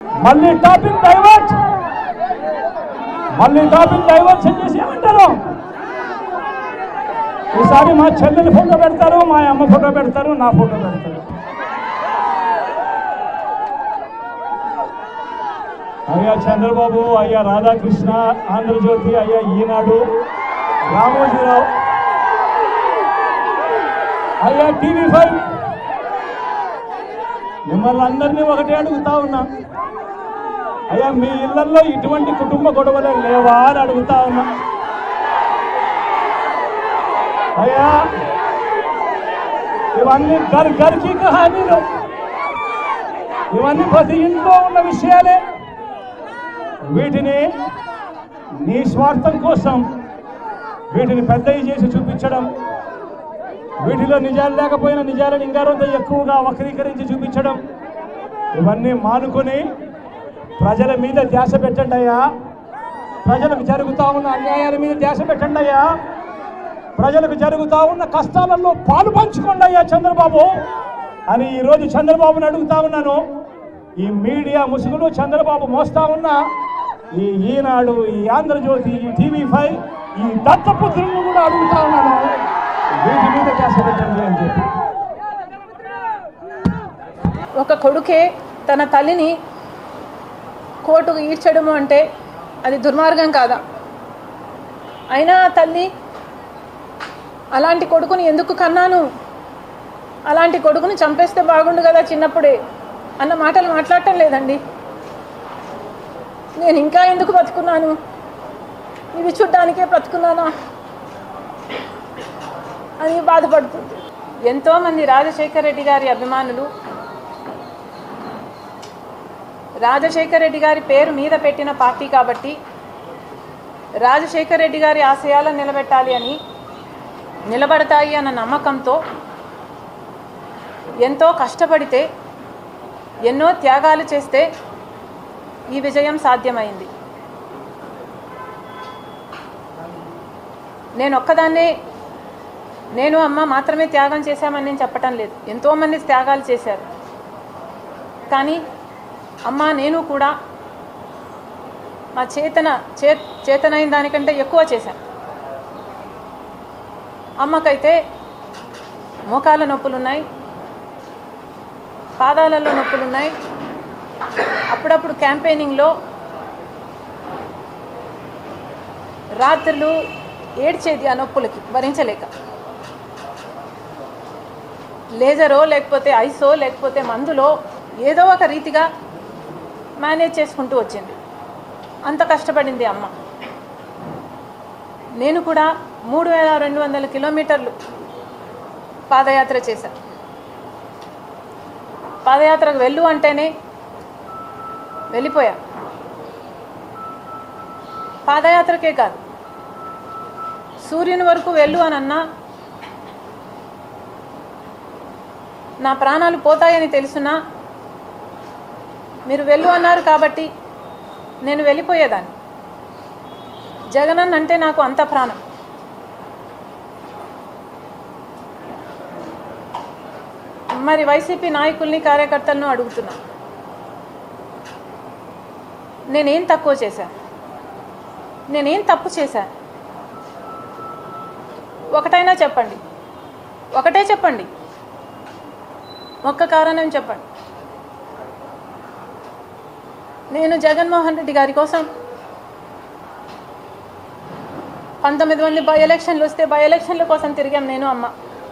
మళ్ళీ topic divert మళ్ళీ topic diversion చేసి ఏమంటారు ఈసారి మా చెల్లెలి ఫోటో పెడతారు మా అమ్మ ఫోటో పెడతారు నా ఫోటో పెడతారు అయ్యా చంద్రబాబు అయ్యా రాధాకృష్ణ ఆంధ్రజ్యోతి అయ్యా ఈనాడు రామోజీరావు అయ్యా టీవీ ఫైవ్ మిమ్మల్ని అందరినీ ఒకటే అడుగుతా ఉన్నా అయ్యా మీ ఇళ్లలో ఇటువంటి కుటుంబ గొడవలు లేవా అని అడుగుతా ఉన్నా అయ్యా ఇవన్నీ గర్ గర్కి కహానీలు ఇవన్నీ ప్రతి ఇంట్లో ఉన్న విషయాలే వీటిని నీ స్వార్థం కోసం వీటిని పెద్దవి చేసి చూపించడం వీటిలో నిజాలు లేకపోయినా నిజాలను ఇంకారంత ఎక్కువగా వక్రీకరించి చూపించడం ఇవన్నీ మానుకొని ప్రజల మీద ధ్యాస పెట్టండి అయ్యా ప్రజలకు జరుగుతా ఉన్న అన్యాయాల మీద ధ్యాస పెట్టండి అయ్యా ప్రజలకు జరుగుతా ఉన్న కష్టాలలో పాలు పంచుకోండి అయ్యా చంద్రబాబు అని ఈరోజు చంద్రబాబుని అడుగుతా ఉన్నాను ఈ మీడియా ముసుగులు చంద్రబాబు మోస్తా ఉన్న ఈ ఈనాడు ఈ ఆంధ్రజ్యోతి ఈ టీవీ ఫైవ్ ఈ దత్తపుత్రులను కూడా అడుగుతా ఉన్నాను వీటి మీద ధ్యాస పెట్టండి అని చెప్పి ఒక కొడుకే తన తల్లిని కోర్టుకు ఈడ్చడము అంటే అది దుర్మార్గం కాదా అయినా ఆ తల్లి అలాంటి కొడుకుని ఎందుకు కన్నాను అలాంటి కొడుకుని చంపేస్తే బాగుండు కదా చిన్నప్పుడే అన్న మాటలు మాట్లాడటం లేదండి నేను ఇంకా ఎందుకు బతుకున్నాను ఇవి చూడ్డానికే బ్రతుకున్నానా అని బాధపడుతుంది ఎంతోమంది రాజశేఖర రెడ్డి గారి అభిమానులు రాజశేఖర రెడ్డి గారి పేరు మీద పెట్టిన పార్టీ కాబట్టి రాజశేఖర రెడ్డి గారి ఆశయాలను నిలబెట్టాలి అని నిలబడతాయి అన్న నమ్మకంతో ఎంతో కష్టపడితే ఎన్నో త్యాగాలు చేస్తే ఈ విజయం సాధ్యమైంది నేను ఒక్కదాన్నే నేను అమ్మ మాత్రమే త్యాగం చేశామని నేను చెప్పటం లేదు ఎంతోమంది త్యాగాలు చేశారు కానీ అమ్మ నేను కూడా మా చేతన చే చేతనైన దానికంటే ఎక్కువ చేశాను అమ్మకైతే మోకాల నొప్పులు ఉన్నాయి పాదాలలో నొప్పులు ఉన్నాయి అప్పుడప్పుడు క్యాంపెయినింగ్లో రాత్రులు ఏడ్చేది ఆ నొప్పులకి భరించలేక లేజరో లేకపోతే ఐసో లేకపోతే మందులో ఏదో ఒక రీతిగా మేనేజ్ చేసుకుంటూ వచ్చింది అంత కష్టపడింది అమ్మ నేను కూడా మూడు వేల రెండు వందల కిలోమీటర్లు పాదయాత్ర చేశాను పాదయాత్రకు వెళ్ళు అంటేనే వెళ్ళిపోయా పాదయాత్రకే కాదు సూర్యుని వరకు వెళ్ళు అని అన్నా నా ప్రాణాలు పోతాయని తెలుసునా మీరు వెళ్ళు అన్నారు కాబట్టి నేను వెళ్ళిపోయేదాన్ని జగనన్న అంటే నాకు అంత ప్రాణం మరి వైసీపీ నాయకుల్ని కార్యకర్తలను అడుగుతున్నా నేనేం తక్కువ చేశాను నేనేం తప్పు చేశాను ఒకటైనా చెప్పండి ఒకటే చెప్పండి ఒక్క కారణం చెప్పండి నేను జగన్మోహన్ రెడ్డి గారి కోసం పంతొమ్మిది మంది బై ఎలక్షన్లు వస్తే బై ఎలక్షన్ల కోసం తిరిగాం నేను అమ్మ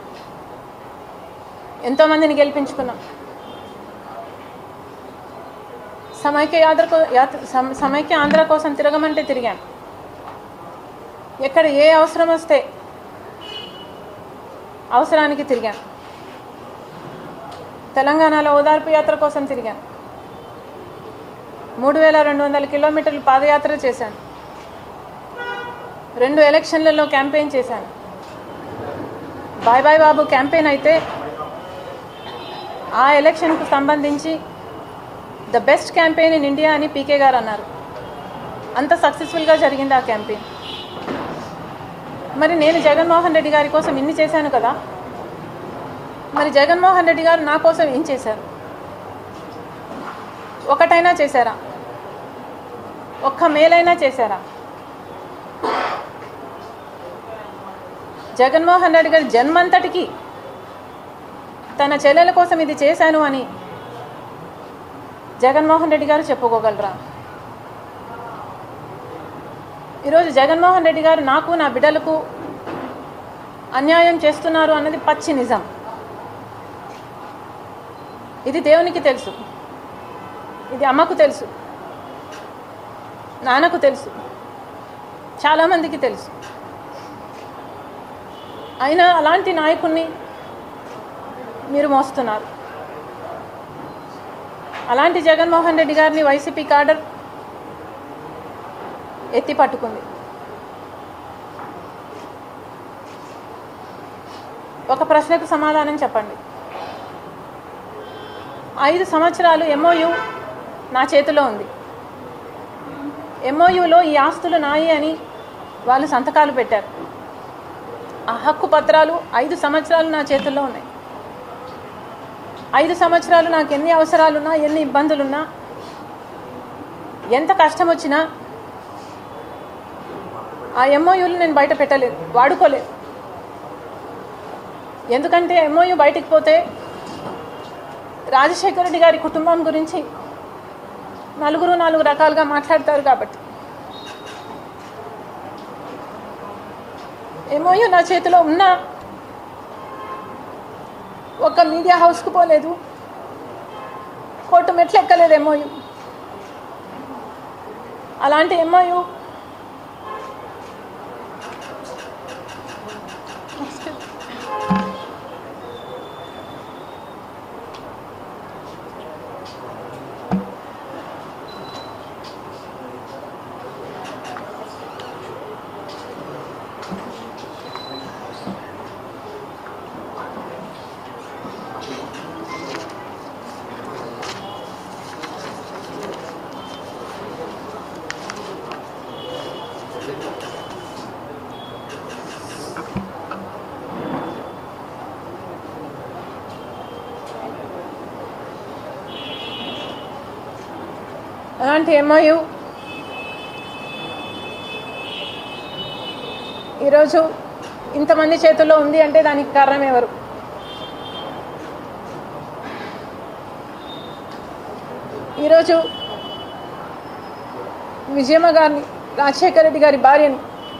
ఎంతోమందిని గెలిపించుకున్నాం సమైక్య యాత్ర కో- యాత్ర సమ- సమైక్య ఆంధ్ర కోసం తిరగమంటే తిరిగాం ఎక్కడ ఏ అవసరం వస్తే అవసరానికి తిరిగాం తెలంగాణలో ఓదార్పు యాత్ర కోసం తిరిగాను మూడు వేల రెండు వందల కిలోమీటర్లు పాదయాత్ర చేశాను రెండు ఎలక్షన్లలో క్యాంపెయిన్ చేశాను బాయ్ బాయ్ బాబు క్యాంపెయిన్ అయితే ఆ ఎలక్షన్కు సంబంధించి the best campaign in India అని పీకే గారు అన్నారు అంత సక్సెస్ఫుల్గా జరిగింది ఆ క్యాంపెయిన్ మరి నేను జగన్మోహన్ రెడ్డి గారి కోసం ఇన్ని చేశాను కదా మరి జగన్మోహన్ రెడ్డి గారు నా కోసం ఏం చేశారు ఒకటైనా చేశారా ఒక్క మేలైనా చేశారా జగన్మోహన్ రెడ్డి గారి జన్మంతటికి తన చెల్లెల కోసం ఇది చేశాను అని జగన్మోహన్ రెడ్డి గారు చెప్పుకోగలరా ఈరోజు జగన్మోహన్ రెడ్డి గారు నాకు నా బిడ్డలకు అన్యాయం చేస్తున్నారు అన్నది పచ్చి నిజం ఇది దేవునికి తెలుసు ఇది అమ్మకు తెలుసు నాన్నకు తెలుసు చాలామందికి తెలుసు అయినా అలాంటి నాయకుణ్ణి మీరు మోస్తున్నారు అలాంటి జగన్మోహన్ రెడ్డి గారిని వైసీపీ కాడర్ ఎత్తి పట్టుకుంది ఒక ప్రశ్నకు సమాధానం చెప్పండి ఐదు సంవత్సరాలు ఎంఓయు నా చేతిలో ఉంది ఎంఓయులో ఈ ఆస్తులు నాయి అని వాళ్ళు సంతకాలు పెట్టారు ఆ హక్కు పత్రాలు ఐదు సంవత్సరాలు నా చేతుల్లో ఉన్నాయి ఐదు సంవత్సరాలు నాకు ఎన్ని అవసరాలున్నా ఎన్ని ఇబ్బందులున్నా ఎంత కష్టం వచ్చినా ఆ ఎంఓయూలు నేను బయట పెట్టలేదు వాడుకోలేదు ఎందుకంటే ఎంఓయూ బయటికి పోతే రాజశేఖర రెడ్డి గారి కుటుంబం గురించి నలుగురు నాలుగు రకాలుగా మాట్లాడతారు కాబట్టి ఎంఓయూ నా చేతిలో ఉన్నా ఒక మీడియా హౌస్కు పోలేదు కోర్టు మెట్లు ఎక్కలేదు ఎంఓయూ అలాంటి ఎంఓయూ అలాంటి ఎంఓయు ఈరోజు ఇంతమంది చేతుల్లో ఉంది అంటే దానికి కారణం ఎవరు ఈరోజు విజయమ్మ గారిని రాజశేఖర రెడ్డి గారి భార్యని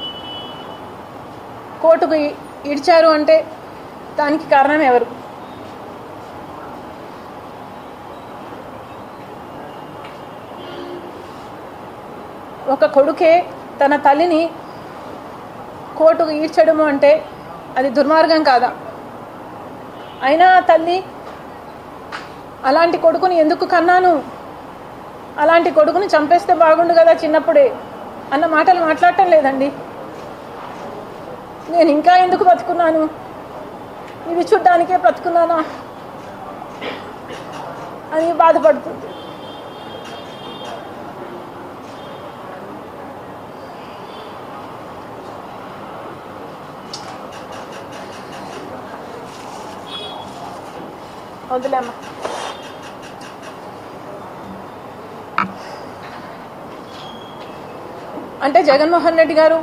కోర్టుకు ఈ- ఇడిచారు అంటే దానికి కారణం ఎవరు ఒక కొడుకే తన తల్లిని కోర్టుకు ఈడ్చడము అంటే అది దుర్మార్గం కాదా అయినా ఆ తల్లి అలాంటి కొడుకుని ఎందుకు కన్నాను అలాంటి కొడుకుని చంపేస్తే బాగుండు కదా చిన్నప్పుడే అన్న మాటలు మాట్లాడటం లేదండి నేను ఇంకా ఎందుకు బతుకున్నాను ఇవి చూడ్డానికే బ్రతుకున్నానా అని బాధపడుతుంది వదిలేమ్మా అంటే జగన్మోహన్ రెడ్డి గారు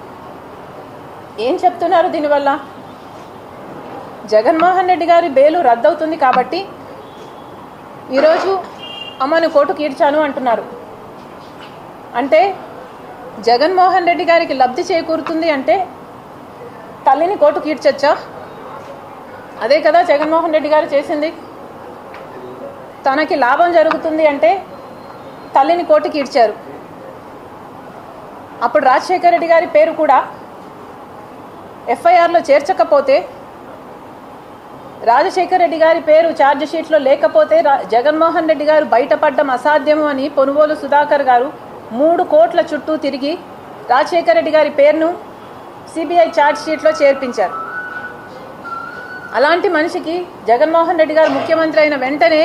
ఏం చెప్తున్నారు దీనివల్ల జగన్మోహన్ రెడ్డి గారి బెయిలు రద్దవుతుంది కాబట్టి ఈరోజు అమ్మను కోర్టుకు ఈడ్చాను అంటున్నారు అంటే జగన్మోహన్ రెడ్డి గారికి లబ్ధి చేకూరుతుంది అంటే తల్లిని కోర్టుకు ఈడ్చొచ్చా అదే కదా జగన్మోహన్ రెడ్డి గారు చేసింది తనకి లాభం జరుగుతుంది అంటే తల్లిని కోర్టుకి ఈడ్చారు అప్పుడు రాజశేఖర రెడ్డి గారి పేరు కూడా ఎఫ్ఐఆర్లో చేర్చకపోతే రాజశేఖర రెడ్డి గారి పేరు ఛార్జ్ షీట్లో లేకపోతే రా- జగన్మోహన్ రెడ్డి గారు బయటపడడం అసాధ్యము అని పొనుగోలు సుధాకర్ గారు మూడు కోట్ల చుట్టూ తిరిగి రాజశేఖర రెడ్డి గారి పేరును సిబిఐ ఛార్జ్ షీట్లో చేర్పించారు అలాంటి మనిషికి జగన్మోహన్ రెడ్డి గారు ముఖ్యమంత్రి అయిన వెంటనే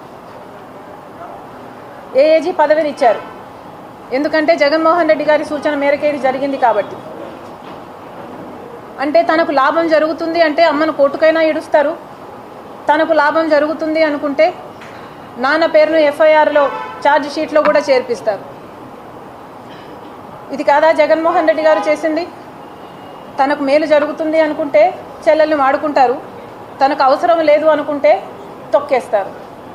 ఏఏజీ పదవిని ఇచ్చారు ఎందుకంటే జగన్మోహన్ రెడ్డి గారి సూచన మేరకే ఇది జరిగింది కాబట్టి అంటే తనకు లాభం జరుగుతుంది అంటే అమ్మను కోర్టుకైనా ఇడుస్తారు తనకు లాభం జరుగుతుంది అనుకుంటే నాన్న పేరును ఎఫ్ఐఆర్లో ఛార్జ్ షీట్లో కూడా చేర్పిస్తారు ఇది కాదా జగన్మోహన్ రెడ్డి గారు చేసింది తనకు మేలు జరుగుతుంది అనుకుంటే చెల్లెల్ని వాడుకుంటారు తనకు అవసరం లేదు అనుకుంటే తొక్కేస్తారు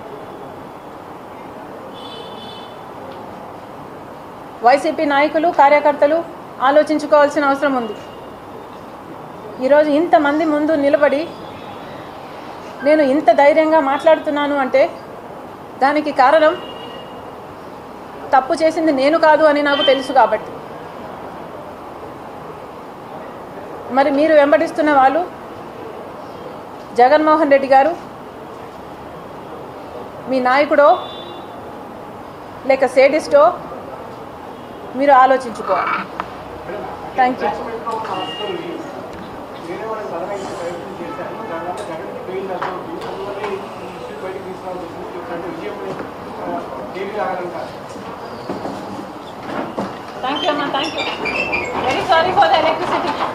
వైసీపీ నాయకులు కార్యకర్తలు ఆలోచించుకోవాల్సిన అవసరం ఉంది ఈరోజు ఇంతమంది ముందు నిలబడి నేను ఇంత ధైర్యంగా మాట్లాడుతున్నాను అంటే దానికి కారణం తప్పు చేసింది నేను కాదు అని నాకు తెలుసు కాబట్టి మరి మీరు వెంబడిస్తున్న వాళ్ళు జగన్మోహన్ రెడ్డి గారు మీ నాయకుడో లేక సేడిస్టో మీరు ఆలోచించుకోవాలి థ్యాంక్ యూ వేరే వాళ్ళని బలమైన ప్రయత్నం చేశారు దానివల్ల జగన్కి బెయిల్ అవ్వదు అందువల్ల ఈ ఇష్యూ బయటకు తీసుకురావాల్సి వచ్చింది అంటే విజయం దేవి రాగలంటారు థ్యాంక్ యూ అమ్మా thank you very sorry for the electricity